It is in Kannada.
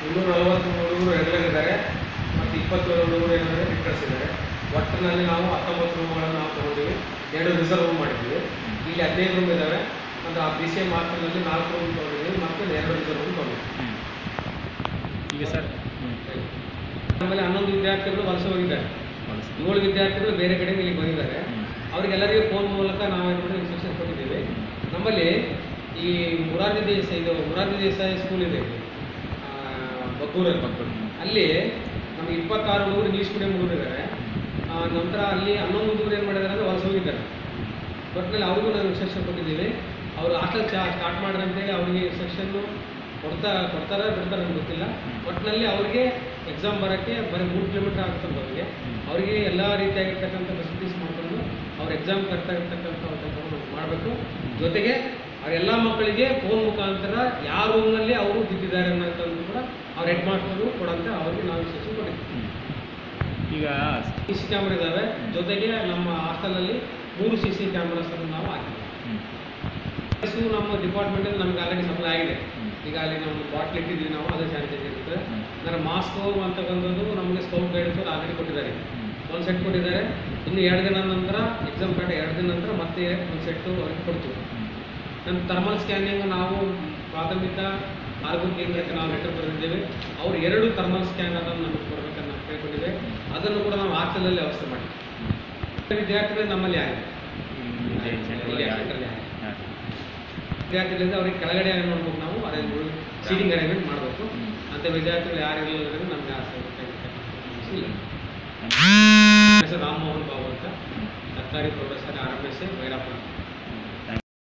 ಇನ್ನೂರ ನಲವತ್ತ್ಮೂರು ಹುಡುಗರು ರೆಗ್ಯುಲರ್ ಇದ್ದಾರೆ ಮತ್ತು ಇಪ್ಪತ್ತೇಳು ಹುಡುಗರು ಏನಾದರೆ ಬಿಟ್ಟು ಕಳಿಸಿದ್ದಾರೆ ಒಟ್ಟಿನಲ್ಲಿ ನಾವು ಹತ್ತೊಂಬತ್ತು ರೂಮ್ಗಳನ್ನು ನಾವು ತೊಗೊಂಡಿವಿ ಎರಡು ರಿಸರ್ವ್ ರೂಮ್ ಮಾಡಿದ್ದೀವಿ ಇಲ್ಲಿ ಹದಿನೈದು ರೂಮ್ ಇದ್ದಾವೆ ಮತ್ತು ಆ ಬಿ ಸಿ ಎಮ್ ಹಾಸ್ಟೆಲ್ನಲ್ಲಿ ನಾಲ್ಕು ರೂಮ್ ತೊಗೊಂಡಿದ್ದೀವಿ ಮತ್ತು ಎರಡು ರಿಸರ್ವ್ ರೂಮ್ ತೊಗೊಂಡಿದ್ದೀವಿ ಈಗ ಸರ್ ಆಮೇಲೆ ಹನ್ನೊಂದು ವಿದ್ಯಾರ್ಥಿಗಳು ವಲಸೆ ಹೋಗಿದ್ದಾರೆ ಏಳು ವಿದ್ಯಾರ್ಥಿಗಳು ಬೇರೆ ಕಡೆ ಇಲ್ಲಿಗೆ ಬಂದಿದ್ದಾರೆ ಅವರಿಗೆಲ್ಲರಿಗೂ ಫೋನ್ ಮೂಲಕ ನಾವು ಏನು ಮಾಡಿ ಇನ್ಸ್ಟ್ರಕ್ಷನ್ ಕೊಟ್ಟಿದ್ದೀವಿ ನಮ್ಮಲ್ಲಿ ಈ ಮುರಾರ್ಜಿ ದೇಸಾಯಿ ಇದು ಮುರಾರ್ಜಿ ದೇಸಾಯಿ ಸ್ಕೂಲ್ ಇದೆ ಆ, ಬಗ್ಗೂರಲ್ಲಿ ಅಲ್ಲಿ ನಮಗೆ ಇಪ್ಪತ್ತಾರು ಹುಡುಗರು ಇಂಗ್ಲೀಷ್ ಮೀಡಿಯಂ ಹುಡುಗರು ಇದ್ದಾರೆ ಆ, ನಂತರ ಅಲ್ಲಿ ಹನ್ನೊಂದು ಹುಡುಗರು ಏನು ಮಾಡಿದ್ದಾರೆ ಅಂದರೆ ವಲಸೆ ಹೋಗಿದ್ದಾರೆ ಒಟ್ಟಿನಲ್ಲಿ ಅವ್ರಿಗೂ ನಾವು ಇನ್ಸ್ಟ್ರಕ್ಷನ್ ಕೊಟ್ಟಿದ್ದೀವಿ ಅವರು ಹಾಸ್ಟೆಲ್ ಚಾ ಸ್ಟಾರ್ಟ್ ಮಾಡ್ರಿ ಅಂತೇಳಿ ಅವರಿಗೆ ಇನ್ಸ್ಟ್ರಕ್ಷನ್ನು ಕೊಡ್ತಾ ಕೊಡ್ತಾರ ಬಿಡ್ತಾರೆ ನಮ್ಗೆ ಗೊತ್ತಿಲ್ಲ ಒಟ್ಟಿನಲ್ಲಿ ಅವ್ರಿಗೆ ಎಕ್ಸಾಮ್ ಬರೋಕ್ಕೆ ಬರೀ ಮೂರು ಕಿಲೋಮೀಟರ್ ಆಗ್ತದೆ ಅವರಿಗೆ ಅವರಿಗೆ ಎಲ್ಲ ರೀತಿಯಾಗಿರ್ತಕ್ಕಂಥ ಫೆಸಿಲಿಟೀಸ್ ಮಾಡ್ಕೊಂಡು ಅವ್ರ ಎಕ್ಸಾಮ್ ಕರೆಕ್ಟ್ ಆಗಿರ್ತಕ್ಕಂಥ ಮಾಡಬೇಕು ಜೊತೆಗೆ ಅವರೆಲ್ಲ ಮಕ್ಕಳಿಗೆ ಫೋನ್ ಮುಖಾಂತರ ಯಾವ ರೂಮ್ನಲ್ಲಿ ಅವರು ಬಿದ್ದಿದ್ದಾರೆ ಅನ್ನೋಂಥದ್ದು ಕೂಡ ಅವ್ರ ಹೆಡ್ ಮಾಸ್ಟರು ಕೊಡಂತ ಅವ್ರಿಗೆ ನಾವು ಇನ್ಸ್ಟ್ರಕ್ಷನ್ ಕೊಟ್ಟಿದ್ದೀವಿ ಈಗ ಸಿ ಸಿ ಕ್ಯಾಮ್ರಾ ಇದ್ದಾವೆ ಜೊತೆಗೆ ನಮ್ಮ ಹಾಸ್ಟೆಲಲ್ಲಿ ಮೂರು ಸಿ ಸಿ ಕ್ಯಾಮ್ರಾಸ್ ಅನ್ನು ನಾವು ಹಾಕಿದ್ದೀವಿ ಸೊ ನಮ್ಮ ಡಿಪಾರ್ಟ್ಮೆಂಟಲ್ಲಿ ನಮ್ಗೆ ಆಲ್ರೆಡಿ ಸಪ್ಲೈ ಆಗಿದೆ ಈಗ ಅಲ್ಲಿ ನಾವು ಬಾಟ್ಲ್ ಇಟ್ಟಿದ್ದೀವಿ ನಾವು ಅದೇ ಸ್ಯಾನಿಟೈಸರ್ ಇರುತ್ತೆ ಅಂದರೆ ಮಾಸ್ಕ್ ಅಂತಕ್ಕಂಥದ್ದು ನಮಗೆ ಸ್ಕೌಟ್ ಗೈಡ್ಸ್ ಅವ್ರು ಆಲ್ರೆಡಿ ಕೊಟ್ಟಿದ್ದಾರೆ ಒಂದು ಸೆಟ್ ಕೊಟ್ಟಿದ್ದಾರೆ ಇನ್ನು ಎರಡು ದಿನ ನಂತರ ಎಕ್ಸಾಮ್ ಕಟ್ಟ ಎರಡು ದಿನ ನಂತರ ಮತ್ತೆ ಒಂದು ಸೆಟ್ಟು ಅವ್ರಿಗೆ ಕೊಡ್ತೀವಿ ನಮ್ಮ ಥರ್ಮಲ್ ಸ್ಕ್ಯಾನಿಂಗ್ ನಾವು ಪ್ರಾಥಮಿಕ ಆರೋಗ್ಯ ಕೇಂದ್ರಕ್ಕೆ ನಾವು ಲೆಟರ್ ಬರೆದಿದ್ದೇವೆ ಅವರು ಎರಡು ಥರ್ಮಲ್ ಸ್ಕ್ಯಾನರ್ ನಮಗೆ ಕೊಡಬೇಕಂತ ನಾವು ಕೇಳ್ಕೊಂಡಿದ್ದೇವೆ ಅದನ್ನು ಕೂಡ ನಾವು ಹಾಸ್ಟೆಲಲ್ಲಿ ವ್ಯವಸ್ಥೆ ಮಾಡಿ ವಿದ್ಯಾರ್ಥಿಗಳು ನಮ್ಮಲ್ಲಿ ಆಗಿದೆ ಇಲ್ಲಿ ಸೆಂಟ್ರಲ್ಲಿ ಆಗಿದೆ ವಿದ್ಯಾರ್ಥಿಗಳಿಂದ ಅವ್ರಿಗೆ ಕೆಳಗಡೆ ನೋಡ್ಬೇಕು ನಾವು ಅರೇಂಜ್ ಸೀಟಿಂಗ್ ಅರೇಂಜ್ಮೆಂಟ್ ಮಾಡಬೇಕು ಅಂತ ವಿದ್ಯಾರ್ಥಿಗಳು ಯಾರು ಇರಲಿಲ್ಲ ನಮಗೆ ಆಸೆ ಇಲ್ಲ ಹೆಸರು ರಾಮಮೋಹನ್ ಬಾಬು ಅಂತ ಸರ್ಕಾರಿ ಪ್ರೌಢಶಾಲೆ ಆರ್ ಎಮ್ ಎಸ್ ಭೈರಪ್ಪ